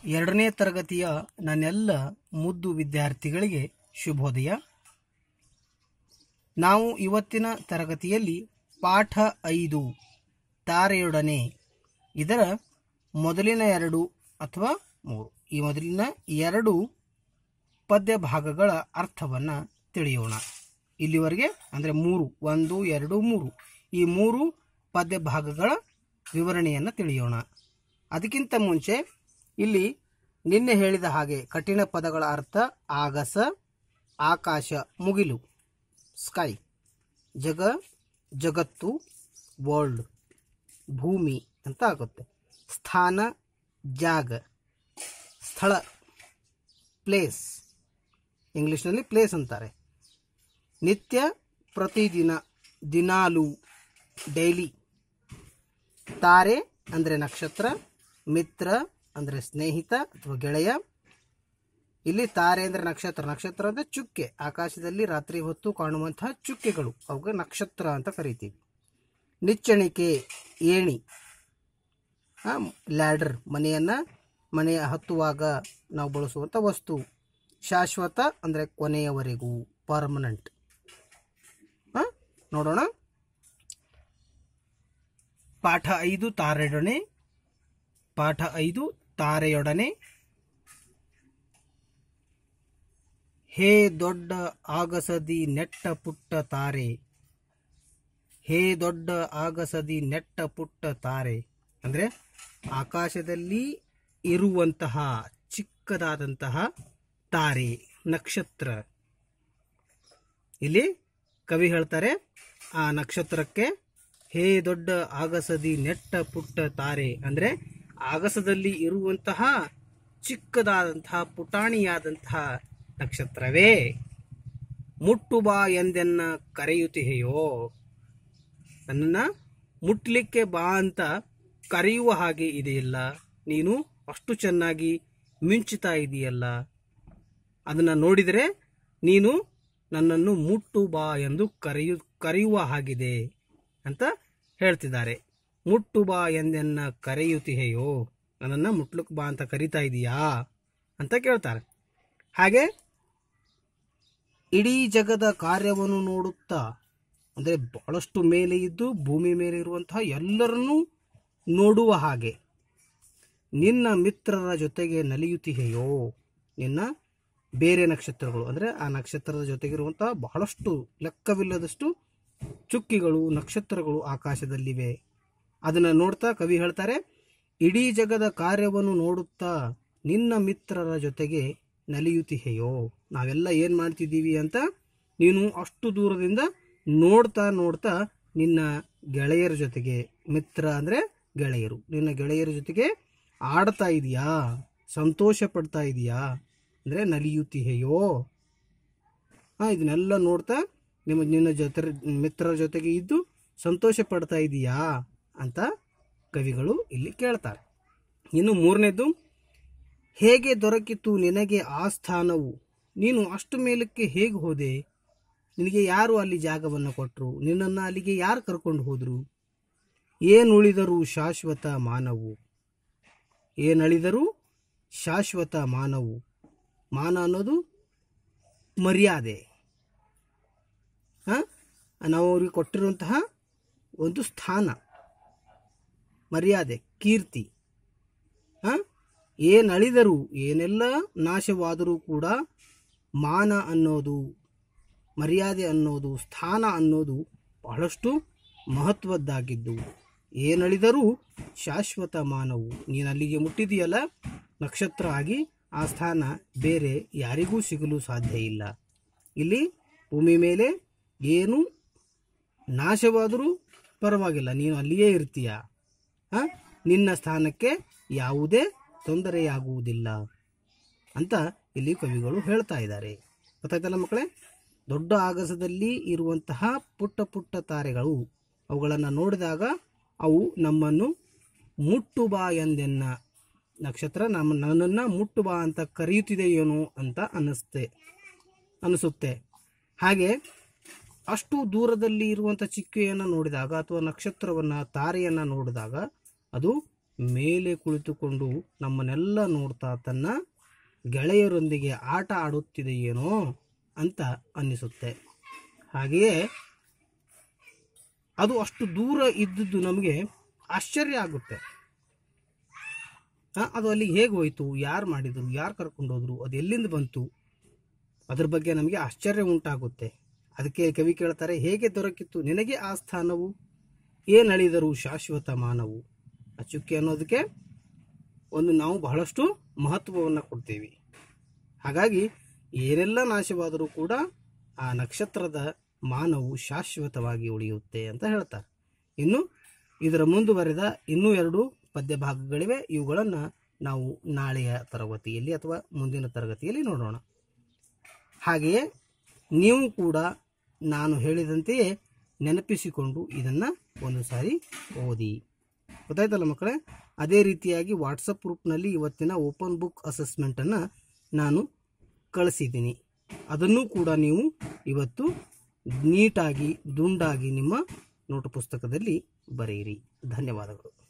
ಎರಡನೇ ತರಗತಿಯ ನನ್ನೆಲ್ಲ ಮುದ್ದು ವಿದ್ಯಾರ್ಥಿಗಳಿಗೆ ಶುಭೋದಯ ನಾವು ಇವತ್ತಿನ ತರಗತಿಯಲ್ಲಿ ಪಾಠ ಐದು ತಾರೆಯೊಡನೆ ಇದರ ಮೊದಲಿನ ಎರಡು ಅಥವಾ ಮೂರು ಈ ಮೊದಲಿನ ಎರಡು ಪದ್ಯ ಭಾಗಗಳ ಅರ್ಥವನ್ನು ತಿಳಿಯೋಣ ಇಲ್ಲಿವರೆಗೆ ಅಂದರೆ ಮೂರು ಒಂದು ಎರಡು ಮೂರು ಈ ಮೂರು ಪದ್ಯ ಭಾಗಗಳ ವಿವರಣೆಯನ್ನು ತಿಳಿಯೋಣ ಅದಕ್ಕಿಂತ ಮುಂಚೆ ಇಲ್ಲಿ ನಿನ್ನೆ ಹೇಳಿದ ಹಾಗೆ ಕಠಿಣ ಪದಗಳ ಅರ್ಥ ಆಗಸ ಆಕಾಶ ಮುಗಿಲು ಸ್ಕೈ ಜಗ ಜಗತ್ತು ವರ್ಲ್ಡ್ ಭೂಮಿ ಅಂತ ಆಗುತ್ತೆ ಸ್ಥಾನ ಜಾಗ ಸ್ಥಳ ಪ್ಲೇಸ್ ಇಂಗ್ಲೀಷ್ನಲ್ಲಿ ಪ್ಲೇಸ್ ಅಂತಾರೆ ನಿತ್ಯ ಪ್ರತಿದಿನ ದಿನಾಲು ಡೈಲಿ ತಾರೆ ಅಂದರೆ ನಕ್ಷತ್ರ ಮಿತ್ರ ಅಂದರೆ ಸ್ನೇಹಿತ ಅಥವಾ ಗೆಳೆಯ ಇಲ್ಲಿ ತಾರೆ ಅಂದರೆ ನಕ್ಷತ್ರ ನಕ್ಷತ್ರ ಅಂದರೆ ಚುಕ್ಕೆ ಆಕಾಶದಲ್ಲಿ ರಾತ್ರಿ ಹೊತ್ತು ಕಾಣುವಂತಹ ಚುಕ್ಕೆಗಳು ಅವುಗೆ ನಕ್ಷತ್ರ ಅಂತ ಕರಿತೀವಿ ನಿಚ್ಚಣಿಕೆ ಏಣಿ ಲ್ಯಾಡರ್ ಮನೆಯನ್ನು ಮನೆಯ ಹತ್ತುವಾಗ ನಾವು ಬಳಸುವಂಥ ವಸ್ತು ಶಾಶ್ವತ ಅಂದರೆ ಕೊನೆಯವರೆಗೂ ಪರ್ಮನೆಂಟ್ ನೋಡೋಣ ಪಾಠ ಐದು ತಾರೆಯೊಡನೆ ಪಾಠ ಐದು ತಾರೆಯೊಡನೆ ಹೇ ದೊಡ್ಡ ಆಗಸದಿ ನೆಟ್ಟ ಪುಟ್ಟ ತಾರೆ ಹೇ ದೊಡ್ಡ ಆಗಸದಿ ನೆಟ್ಟ ಪುಟ್ಟ ತಾರೆ ಅಂದರೆ ಆಕಾಶದಲ್ಲಿ ಇರುವಂತಹ ಚಿಕ್ಕದಾದಂತಹ ತಾರೆ ನಕ್ಷತ್ರ ಇಲ್ಲಿ ಕವಿ ಹೇಳ್ತಾರೆ ಆ ನಕ್ಷತ್ರಕ್ಕೆ ಹೇ ದೊಡ್ಡ ಆಗಸದಿ ನೆಟ್ಟ ಪುಟ್ಟ ತಾರೆ ಅಂದರೆ ಆಗಸದಲ್ಲಿ ಇರುವಂತಹ ಚಿಕ್ಕದಾದಂತಹ ಪುಟಾಣಿಯಾದಂತಹ ನಕ್ಷತ್ರವೇ ಮುಟ್ಟು ಬಾ ಎಂದೆನ್ನ ಕರೆಯುತ್ತಿಹೆಯೋ ನನ್ನನ್ನು ಮುಟ್ಲಿಕ್ಕೆ ಬಾ ಅಂತ ಕರೆಯುವ ಹಾಗೆ ಇದೆಯಲ್ಲ ನೀನು ಅಷ್ಟು ಚೆನ್ನಾಗಿ ಮಿಂಚುತ್ತಾ ಇದೆಯಲ್ಲ ಅದನ್ನು ನೋಡಿದರೆ ನೀನು ನನ್ನನ್ನು ಮುಟ್ಟು ಬಾ ಎಂದು ಕರೆಯು ಕರೆಯುವ ಹಾಗಿದೆ ಅಂತ ಹೇಳ್ತಿದ್ದಾರೆ ಮುಟ್ಟು ಬಾ ಎಂದೆನ್ನ ಕರೆಯುತ್ತಿಹೆಯೋ ನನ್ನನ್ನು ಮುಟ್ಲಕ್ ಬಾ ಅಂತ ಕರಿತಾ ಇದೀಯಾ ಅಂತ ಕೇಳ್ತಾರೆ ಹಾಗೆ ಇಡೀ ಜಗದ ಕಾರ್ಯವನ್ನು ನೋಡುತ್ತಾ ಅಂದರೆ ಬಹಳಷ್ಟು ಮೇಲೆ ಇದ್ದು ಭೂಮಿ ಮೇಲೆ ಇರುವಂತಹ ಎಲ್ಲರನ್ನೂ ನೋಡುವ ಹಾಗೆ ನಿನ್ನ ಮಿತ್ರರ ಜೊತೆಗೆ ನಲಿಯುತ್ತಿಹೆಯೋ ನಿನ್ನ ಬೇರೆ ನಕ್ಷತ್ರಗಳು ಅಂದರೆ ಆ ನಕ್ಷತ್ರದ ಜೊತೆಗಿರುವಂತಹ ಬಹಳಷ್ಟು ಲೆಕ್ಕವಿಲ್ಲದಷ್ಟು ಚುಕ್ಕಿಗಳು ನಕ್ಷತ್ರಗಳು ಆಕಾಶದಲ್ಲಿವೆ ಅದನ್ನು ನೋಡ್ತಾ ಕವಿ ಹೇಳ್ತಾರೆ ಇಡೀ ಜಗದ ಕಾರ್ಯವನ್ನು ನೋಡುತ್ತಾ ನಿನ್ನ ಮಿತ್ರರ ಜೊತೆಗೆ ನಲಿಯುತ್ತಿಹೆಯೋ ನಾವೆಲ್ಲ ಏನು ಮಾಡ್ತಿದ್ದೀವಿ ಅಂತ ನೀನು ಅಷ್ಟು ದೂರದಿಂದ ನೋಡ್ತಾ ನೋಡ್ತಾ ನಿನ್ನ ಗೆಳೆಯರ ಜೊತೆಗೆ ಮಿತ್ರ ಅಂದರೆ ಗೆಳೆಯರು ನಿನ್ನ ಗೆಳೆಯರ ಜೊತೆಗೆ ಆಡ್ತಾ ಇದೆಯಾ ಸಂತೋಷ ಪಡ್ತಾ ಇದೆಯಾ ಅಂದರೆ ನಲಿಯುತ್ತಿಹೆಯೋ ಹಾಂ ಇದನ್ನೆಲ್ಲ ನೋಡ್ತಾ ನಿಮ್ಮ ನಿನ್ನ ಜೊತೆ ಮಿತ್ರರ ಜೊತೆಗೆ ಇದ್ದು ಸಂತೋಷ ಪಡ್ತಾ ಇದೀಯಾ ಅಂತ ಕವಿಗಳು ಇಲ್ಲಿ ಕೇಳ್ತಾರೆ ಇನ್ನು ಮೂರನೇದು ಹೇಗೆ ದೊರಕಿತು ನಿನಗೆ ಆ ಸ್ಥಾನವು ನೀನು ಅಷ್ಟು ಮೇಲಕ್ಕೆ ಹೇಗೆ ಹೋದೆ ನಿನಗೆ ಯಾರು ಅಲ್ಲಿ ಜಾಗವನ್ನು ಕೊಟ್ಟರು ನಿನ್ನನ್ನು ಅಲ್ಲಿಗೆ ಯಾರು ಕರ್ಕೊಂಡು ಹೋದರು ಏನುಳಿದರೂ ಶಾಶ್ವತ ಮಾನವು ಏನಳಿದರೂ ಶಾಶ್ವತ ಮಾನವು ಮಾನ ಅನ್ನೋದು ಮರ್ಯಾದೆ ಹಾಂ ನಾವು ಅವ್ರಿಗೆ ಕೊಟ್ಟಿರುವಂತಹ ಒಂದು ಸ್ಥಾನ ಮರ್ಯಾದೆ ಕೀರ್ತಿ ಹಾಂ ಏನಳಿದರೂ ಏನೆಲ್ಲ ನಾಶವಾದರೂ ಕೂಡ ಮಾನ ಅನ್ನೋದು ಮರ್ಯಾದೆ ಅನ್ನೋದು ಸ್ಥಾನ ಅನ್ನೋದು ಬಹಳಷ್ಟು ಮಹತ್ವದ್ದಾಗಿದ್ದು ಏನಳಿದರೂ ಶಾಶ್ವತ ಮಾನವು ನೀನು ಅಲ್ಲಿಗೆ ಮುಟ್ಟಿದೆಯಲ್ಲ ನಕ್ಷತ್ರ ಆಗಿ ಆ ಸ್ಥಾನ ಬೇರೆ ಯಾರಿಗೂ ಸಿಗಲು ಸಾಧ್ಯ ಇಲ್ಲ ಇಲ್ಲಿ ಭೂಮಿ ಮೇಲೆ ಏನು ನಾಶವಾದರೂ ಪರವಾಗಿಲ್ಲ ನೀನು ಅಲ್ಲಿಯೇ ಇರ್ತೀಯ ಹಾಂ ನಿನ್ನ ಸ್ಥಾನಕ್ಕೆ ಯಾವುದೇ ತೊಂದರೆಯಾಗುವುದಿಲ್ಲ ಅಂತ ಇಲ್ಲಿ ಕವಿಗಳು ಹೇಳ್ತಾ ಇದ್ದಾರೆ ಗೊತ್ತಾಯ್ತಲ್ಲ ಮಕ್ಕಳೇ ದೊಡ್ಡ ಆಗಸದಲ್ಲಿ ಇರುವಂತಹ ಪುಟ್ಟ ಪುಟ್ಟ ತಾರೆಗಳು ಅವುಗಳನ್ನು ನೋಡಿದಾಗ ಅವು ನಮ್ಮನ್ನು ಮುಟ್ಟು ಬಾ ಎಂದೆನ್ನ ನಕ್ಷತ್ರ ನಮ್ಮ ನನ್ನನ್ನು ಮುಟ್ಟು ಬಾ ಅಂತ ಕರೆಯುತ್ತಿದೆಯೇನೋ ಅಂತ ಅನ್ನಿಸುತ್ತೆ ಅನಿಸುತ್ತೆ ಹಾಗೆ ಅಷ್ಟು ದೂರದಲ್ಲಿ ಇರುವಂಥ ಚಿಕ್ಕೆಯನ್ನು ನೋಡಿದಾಗ ಅಥವಾ ನಕ್ಷತ್ರವನ್ನು ತಾರೆಯನ್ನು ನೋಡಿದಾಗ ಅದು ಮೇಲೆ ಕುಳಿತುಕೊಂಡು ನಮ್ಮನ್ನೆಲ್ಲ ನೋಡ್ತಾ ತನ್ನ ಗೆಳೆಯರೊಂದಿಗೆ ಆಟ ಆಡುತ್ತಿದೆಯೇನೋ ಅಂತ ಅನ್ನಿಸುತ್ತೆ ಹಾಗೆಯೇ ಅದು ಅಷ್ಟು ದೂರ ಇದ್ದದ್ದು ನಮಗೆ ಆಶ್ಚರ್ಯ ಆಗುತ್ತೆ ಆ, ಅದು ಅಲ್ಲಿ ಹೇಗೆ ಹೋಯಿತು ಯಾರು ಮಾಡಿದರು ಯಾರು ಕರ್ಕೊಂಡೋದ್ರು ಅದು ಎಲ್ಲಿಂದ ಬಂತು ಅದ್ರ ಬಗ್ಗೆ ನಮಗೆ ಆಶ್ಚರ್ಯ ಉಂಟಾಗುತ್ತೆ ಅದಕ್ಕೆ ಕವಿ ಕೇಳ್ತಾರೆ ಹೇಗೆ ದೊರಕಿತ್ತು ನಿನಗೆ ಆ ಸ್ಥಾನವು ಏನಳಿದರು ಶಾಶ್ವತ ಮಾನವು ಆ ಚುಕ್ಕೆ ಅನ್ನೋದಕ್ಕೆ ಒಂದು ನಾವು ಬಹಳಷ್ಟು ಮಹತ್ವವನ್ನು ಕೊಡ್ತೀವಿ ಹಾಗಾಗಿ ಏನೆಲ್ಲ ನಾಶವಾದರೂ ಕೂಡ ಆ ನಕ್ಷತ್ರದ ಮಾನವು ಶಾಶ್ವತವಾಗಿ ಉಳಿಯುತ್ತೆ ಅಂತ ಹೇಳ್ತಾರೆ ಇನ್ನು ಇದರ ಮುಂದುವರೆದ ಇನ್ನೂ ಎರಡು ಪದ್ಯ ಭಾಗಗಳಿವೆ ಇವುಗಳನ್ನು ನಾವು ನಾಳೆಯ ತರಗತಿಯಲ್ಲಿ ಅಥವಾ ಮುಂದಿನ ತರಗತಿಯಲ್ಲಿ ನೋಡೋಣ ಹಾಗೆಯೇ ನೀವು ಕೂಡ ನಾನು ಹೇಳಿದಂತೆಯೇ ನೆನಪಿಸಿಕೊಂಡು ಇದನ್ನು ಒಂದು ಸಾರಿ ಓದಿ ಗೊತ್ತಾಯ್ತಲ್ಲ ಮಕ್ಕಳೇ ಅದೇ ರೀತಿಯಾಗಿ ವಾಟ್ಸಪ್ ಗ್ರೂಪ್ನಲ್ಲಿ ಇವತ್ತಿನ ಓಪನ್ ಬುಕ್ ಅಸೆಸ್ಮೆಂಟನ್ನು ನಾನು ಕಳಿಸಿದ್ದೀನಿ ಅದನ್ನು ಕೂಡ ನೀವು ಇವತ್ತು ನೀಟಾಗಿ ದುಂಡಾಗಿ ನಿಮ್ಮ ನೋಟು ಪುಸ್ತಕದಲ್ಲಿ ಬರೆಯಿರಿ ಧನ್ಯವಾದಗಳು